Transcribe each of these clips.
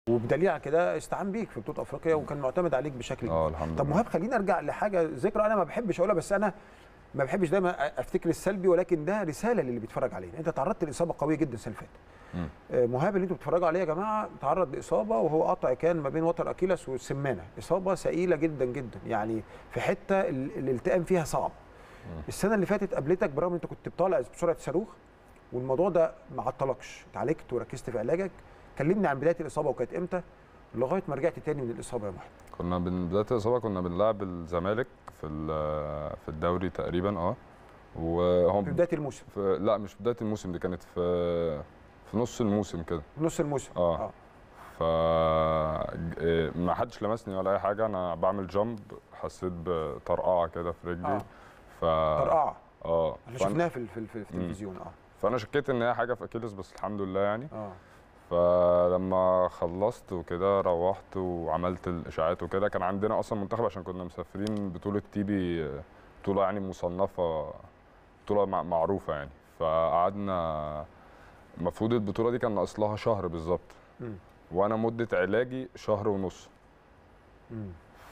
وبدليل على كده استعان بيك في بطوله افريقيا وكان معتمد عليك بشكل اه كبير الحمد طب لله مهاب خلينا ارجع لحاجه ذكرى انا ما بحبش اقولها بس انا ما بحبش دايما افتكر السلبي ولكن ده رساله للي بيتفرج علينا انت تعرضت لاصابه قويه جدا السنه اللي فاتت مم. آه، مهاب اللي انتوا بتتفرجوا عليه يا جماعه تعرض لاصابه وهو قطع كان ما بين وتر اكيلس والسمانه اصابه ثقيله جدا جدا يعني في حته ال- الالتئام فيها صعب السنه اللي فاتت قابلتك برغم انت كنت بطالع بسرعه صاروخ والموضوع ده ما عطلكش اتعالجت وركزت في علاجك كلمني عن بدايه الاصابه وكانت امتى لغايه ما رجعت تاني من الاصابه يا محمد كنا من بدايه الاصابه كنا بنلعب الزمالك في ال- في الدوري تقريبا اه وهم في بدايه الموسم في لا مش بدايه الموسم دي كانت في في نص الموسم كده في نص الموسم اه ف إيه، ما حدش لمسني ولا اي حاجه انا بعمل جامب حسيت بطرقعه كده في رجلي آه. ف طرقعه اه احنا فأنا- شفناها في ال- في, ال- في مم. التلفزيون اه فانا شكيت ان هي حاجه في اكيلس بس الحمد لله يعني اه فلما خلصت وكده روحت وعملت الاشاعات وكده كان عندنا اصلا منتخب عشان كنا مسافرين بطوله تيبي بطوله يعني مصنفه بطوله مع- معروفه يعني فقعدنا المفروض البطوله دي كان ناقص لها شهر بالظبط مم. وانا مده علاجي شهر ونص مم.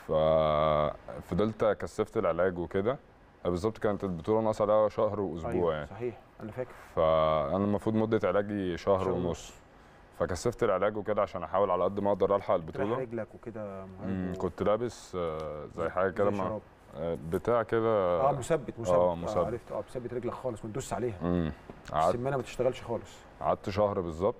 ففضلت كثفت العلاج وكده بالظبط كانت البطوله ناقصه لها شهر واسبوع أيوة يعني صحيح انا فاكر فانا المفروض مده علاجي شهر شهر ونص فكثفت العلاج وكده عشان احاول على قد ما اقدر الحق تريح البطوله رجلك وكده مم، مهاب كنت لابس آه، زي حاجه كده زي مع شراب. آه، بتاع كده اه مثبت مثبت آه، مثبت. عرفت اه مثبت رجلك خالص ما تدوس عليها مم. قعدت السمانه ما تشتغلش خالص قعدت شهر بالظبط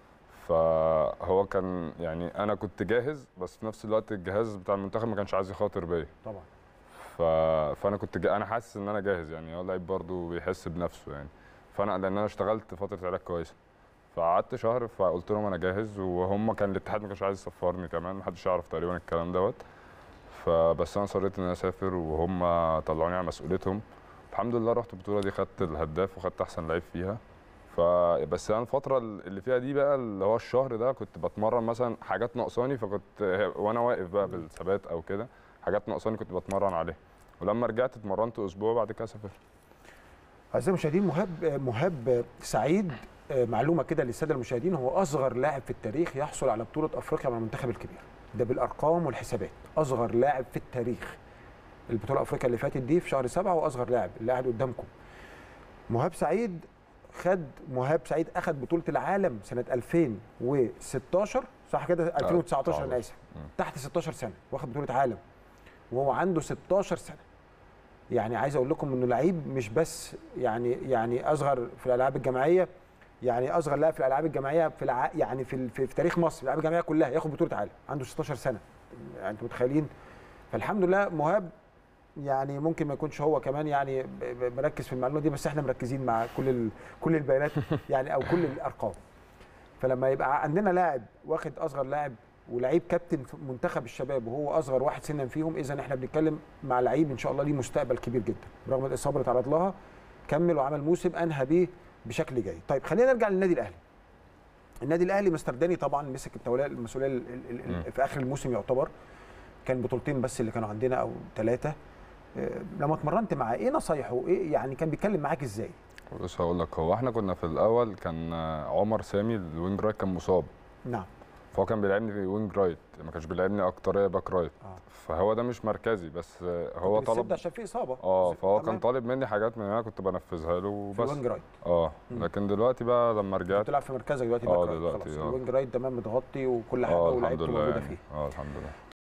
فهو كان يعني انا كنت جاهز بس في نفس الوقت الجهاز بتاع المنتخب ما كانش عايز يخاطر بيا طبعا ف... فانا كنت جا... انا حاسس ان انا جاهز يعني هو لعيب برضه بيحس بنفسه يعني فانا لان انا اشتغلت فتره علاج كويسه فقعدت شهر فقلت لهم انا جاهز وهم كان الاتحاد ما كانش عايز يسفرني كمان ما حدش يعرف تقريبا الكلام دوت فبس انا صريت ان انا اسافر وهم طلعوني على مسؤوليتهم الحمد لله رحت البطوله دي خدت الهداف وخدت احسن لعيب فيها فبس انا الفتره اللي فيها دي بقى اللي هو الشهر ده كنت بتمرن مثلا حاجات ناقصاني فكنت وانا واقف بقى بالثبات او كده حاجات ناقصاني كنت بتمرن عليها ولما رجعت اتمرنت اسبوع بعد كده سافرت اعزائي المشاهدين مهاب مهاب سعيد آه، معلومه كده للساده المشاهدين هو اصغر لاعب في التاريخ يحصل على بطوله افريقيا مع المنتخب الكبير ده بالارقام والحسابات اصغر لاعب في التاريخ البطوله افريقيا اللي فاتت دي في شهر سبعة هو اصغر لاعب اللي قاعد قدامكم مهاب سعيد خد مهاب سعيد اخذ بطوله العالم سنه 2016 صح كده 2019 انا اسف مم. تحت 16 سنه واخد بطوله عالم وهو عنده 16 سنه يعني عايز اقول لكم انه لعيب مش بس يعني يعني اصغر في الالعاب الجماعيه يعني اصغر لاعب في الالعاب الجماعيه في الع... يعني في, ال- في, في تاريخ مصر الالعاب الجماعيه كلها ياخد بطوله عالم عنده 16 سنه يعني انتوا متخيلين فالحمد لله مهاب يعني ممكن ما يكونش هو كمان يعني ب- ب- مركز في المعلومه دي بس احنا مركزين مع كل ال... كل البيانات يعني او كل الارقام فلما يبقى عندنا لاعب واخد اصغر لاعب ولعيب كابتن في منتخب الشباب وهو اصغر واحد سنا فيهم اذا احنا بنتكلم مع لعيب ان شاء الله ليه مستقبل كبير جدا برغم الاصابه اللي تعرض لها كمل وعمل موسم انهى بيه بشكل جيد طيب خلينا نرجع للنادي الاهلي النادي الاهلي مستر داني طبعا مسك التوليه المسؤوليه ال- ال- ال- مم. في اخر الموسم يعتبر كان بطولتين بس اللي كانوا عندنا او ثلاثه لما اتمرنت معاه ايه نصايحه ايه يعني كان بيتكلم معاك ازاي بص هقول لك هو احنا كنا في الاول كان عمر سامي الوينج رايت كان مصاب نعم فهو كان بيلعبني في وينج رايت ما كانش بيلعبني اكتريه باك رايت اه فهو ده مش مركزي بس هو كنت بتسد طلب عشان في اصابه اه فهو كان تمام. طالب مني حاجات من هنا كنت بنفذها له في بس وينج رايت اه مم. لكن دلوقتي بقى لما رجعت بتلعب في مركزك دلوقتي آه، باك رايت دلوقتي، خلاص آه. الوينج رايت تمام متغطي وكل حاجه اه الحمد ولعيبته لله موجوده يعني فيه اه الحمد لله